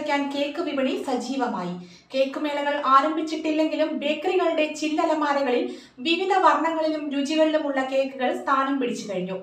നിറയ്ക്കാൻ കേക്ക് വിപണി സജീവമായി കേക്ക് മേളകൾ ആരംഭിച്ചിട്ടില്ലെങ്കിലും ബേക്കറികളുടെ ചില്ലലമാരകളിൽ വിവിധ വർണ്ണങ്ങളിലും രുചികളിലുമുള്ള കേക്കുകൾ സ്ഥാനം പിടിച്ചു കഴിഞ്ഞു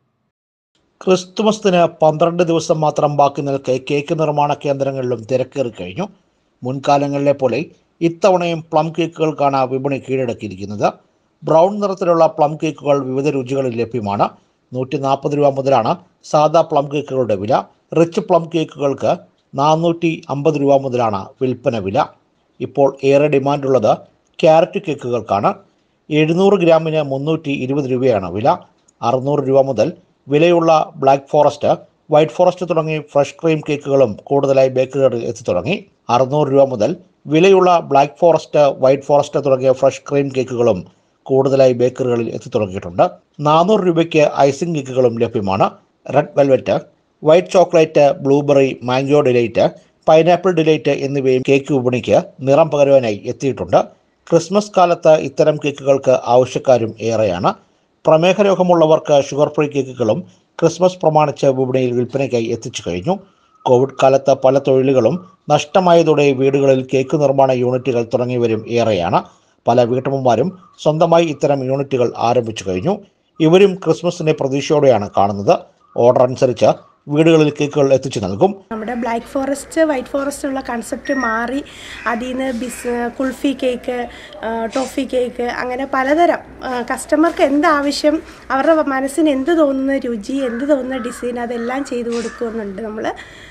ക്രിസ്തുമസിന് പന്ത്രണ്ട് ദിവസം മാത്രം ബാക്കി നിൽക്കെ കേക്ക് നിർമ്മാണ കേന്ദ്രങ്ങളിലും തിരക്കേറി കഴിഞ്ഞു മുൻകാലങ്ങളിലെ പോലെ ഇത്തവണയും പ്ലം കേക്കുകൾക്കാണ് വിപണി കീഴടക്കിയിരിക്കുന്നത് ബ്രൗൺ നിറത്തിലുള്ള പ്ലം കേക്കുകൾ വിവിധ രുചികളിൽ ലഭ്യമാണ് നൂറ്റി നാൽപ്പത് രൂപ മുതലാണ് സാദാ പ്ലം കേക്കുകളുടെ വില റിച്ച് പ്ലം കേക്കുകൾക്ക് നാനൂറ്റി അമ്പത് രൂപ മുതലാണ് വിൽപ്പന വില ഇപ്പോൾ ഏറെ ഡിമാൻഡുള്ളത് ക്യാരറ്റ് കേക്കുകൾക്കാണ് എഴുന്നൂറ് ഗ്രാമിന് മുന്നൂറ്റി ഇരുപത് രൂപയാണ് വില അറുന്നൂറ് രൂപ മുതൽ വിലയുള്ള ബ്ലാക്ക് ഫോറസ്റ്റ് വൈറ്റ് ഫോറസ്റ്റ് തുടങ്ങി ഫ്രഷ് ക്രീം കേക്കുകളും കൂടുതലായി ബേക്കറികളിൽ എത്തി തുടങ്ങി അറുന്നൂറ് രൂപ മുതൽ വിലയുള്ള ബ്ലാക്ക് ഫോറസ്റ്റ് വൈറ്റ് ഫോറസ്റ്റ് തുടങ്ങിയ ഫ്രഷ് ക്രീം കേക്കുകളും കൂടുതലായി ബേക്കറികളിൽ എത്തി തുടങ്ങിയിട്ടുണ്ട് നാനൂറ് രൂപയ്ക്ക് ഐസിംഗ് കേക്കുകളും ലഭ്യമാണ് red velvet white chocolate blueberry mango delight pineapple delight എന്നിവയും കേക്ക് വിപണിക്ക് നിറം പകരുവാനായി എത്തിയിട്ടുണ്ട് ക്രിസ്മസ് കാലത്ത് ഇത്തരം കേക്കുകൾക്ക് ആവശ്യക്കാരും ഏറെയാണ് പ്രമേഹ രോഗമുള്ളവർക്ക് ഷുഗർ ഫ്രീ കേക്കുകളും ക്രിസ്മസ് പ്രമാണിച്ച് വിപണിയിൽ വിൽപ്പനയ്ക്കായി എത്തിച്ചു കഴിഞ്ഞു കോവിഡ് കാലത്ത് പല തൊഴിലുകളും നഷ്ടമായതോടെ വീടുകളിൽ കേക്ക് നിർമ്മാണ യൂണിറ്റുകൾ തുടങ്ങിയവരും ഏറെയാണ് പല വീട്ടമ്മമാരും സ്വന്തമായി ഇത്തരം യൂണിറ്റുകൾ ആരംഭിച്ചു കഴിഞ്ഞു ഇവരും ക്രിസ്മസിനെ പ്രതീക്ഷയോടെയാണ് കാണുന്നത് ഓർഡർ അനുസരിച്ച് വീടുകളിൽ കേക്കുകൾ എത്തിച്ചു നൽകും നമ്മുടെ ബ്ലാക്ക് ഫോറസ്റ്റ് വൈറ്റ് ഫോറസ്റ്റ് ഉള്ള കൺസെപ്റ്റ് മാറി അതിൽ നിന്ന് ബിസ് കുൾഫി കേക്ക് ആ, ടോഫി കേക്ക് അങ്ങനെ പലതരം ആ, കസ്റ്റമർക്ക് എന്താവശ്യം അവരുടെ മനസ്സിന് എന്ത് തോന്നുന്ന രുചി എന്ത് തോന്നുന്ന ഡിസൈൻ അതെല്ലാം ചെയ്തു കൊടുക്കുന്നുണ്ട് നമ്മൾ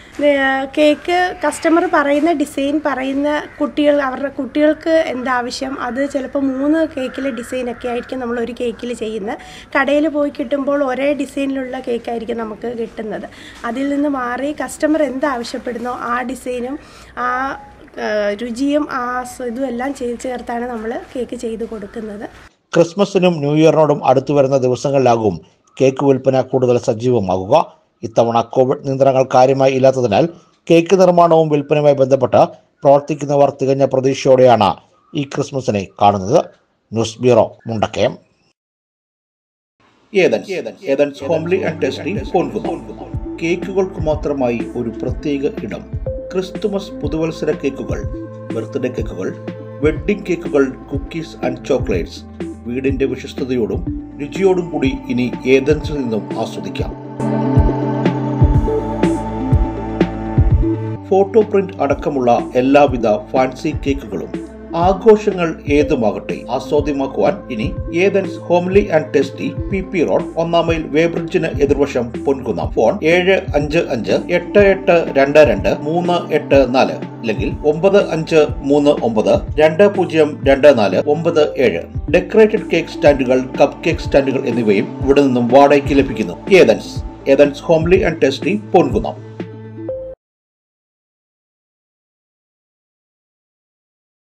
കേക്ക് കസ്റ്റമർ പറയുന്ന ഡിസൈൻ പറയുന്ന കുട്ടികൾ അവരുടെ കുട്ടികൾക്ക് എന്താവശ്യം അത് ചിലപ്പോൾ മൂന്ന് കേക്കിലെ ഡിസൈനൊക്കെ ആയിരിക്കും നമ്മൾ ഒരു കേക്കിൽ ചെയ്യുന്നത് കടയിൽ പോയി കിട്ടുമ്പോൾ ഒരേ ഡിസൈനിലുള്ള കേക്കായിരിക്കും നമുക്ക് കിട്ടുന്നത് അതിൽ നിന്ന് മാറി കസ്റ്റമർ എന്താവശ്യപ്പെടുന്നോ ആ ഡിസൈനും ആ ആ, രുചിയും ആ സ് ഇതും എല്ലാം ചെയ്ത് ചേർത്താണ് നമ്മൾ കേക്ക് ചെയ്ത് കൊടുക്കുന്നത് ക്രിസ്മസിനും ന്യൂ ഇയറിനോടും അടുത്തു വരുന്ന ദിവസങ്ങളിലാകും കേക്ക് വിൽപ്പന കൂടുതൽ സജീവമാകുക ഇത്തവണ കോവിഡ് നിയന്ത്രണങ്ങൾ കാര്യമായി ഇല്ലാത്തതിനാൽ കേക്ക് നിർമ്മാണവും വിൽപ്പനയുമായി ബന്ധപ്പെട്ട് പ്രവർത്തിക്കുന്നവർ തികഞ്ഞ പ്രതീക്ഷയോടെയാണ് ഈ ക്രിസ്മസിനെ കാണുന്നത് news bureau Mundakayam Athens Athens homely and tasty Ponkunnam കേക്കുകൾക്ക് മാത്രമായി ഒരു പ്രത്യേക ഇടം ക്രിസ്തുമസ് പുതുവത്സര കേക്കുകൾ ബർത്ത്ഡേ കേക്കുകൾ വെഡ്ഡിംഗ് കേക്കുകൾ കുക്കീസ് ആൻഡ് ചോക്ലേറ്റ്സ് വീടിന്റെ വിശ്വസ്തയോടും രുചിയോടും കൂടി ഇനി ഏതൻസിൽ നിന്നും ആസ്വദിക്കാം ഫോട്ടോ പ്രിന്റ് അടക്കമുള്ള എല്ലാവിധ ഫാൻസി കേക്കുകളും ആഘോഷങ്ങൾ ഏതുമാകട്ടെ ആസ്വാദ്യമാക്കുവാൻ ഇനി Athens homely and tasty P P road ഒന്നാം മൈൽ വേബ്രിഡ്ജിന് എതിർവശം പൊൻകുന്നം ഫോൺ ഏഴ് അഞ്ച് അഞ്ച് എട്ട് എട്ട് രണ്ട് രണ്ട് മൂന്ന് എട്ട് നാല് അല്ലെങ്കിൽ ഒമ്പത് അഞ്ച് മൂന്ന് ഒമ്പത് രണ്ട് പൂജ്യം രണ്ട് നാല് ഒമ്പത് ഏഴ് ഡെക്കറേറ്റഡ് കേക്ക് സ്റ്റാൻഡുകൾ കപ്പ് കേക്ക് സ്റ്റാൻഡുകൾ എന്നിവയും ഇവിടെ നിന്നും വാടകയ്ക്ക് ലഭിക്കുന്നു Athens Athens homely and tasty Ponkunnam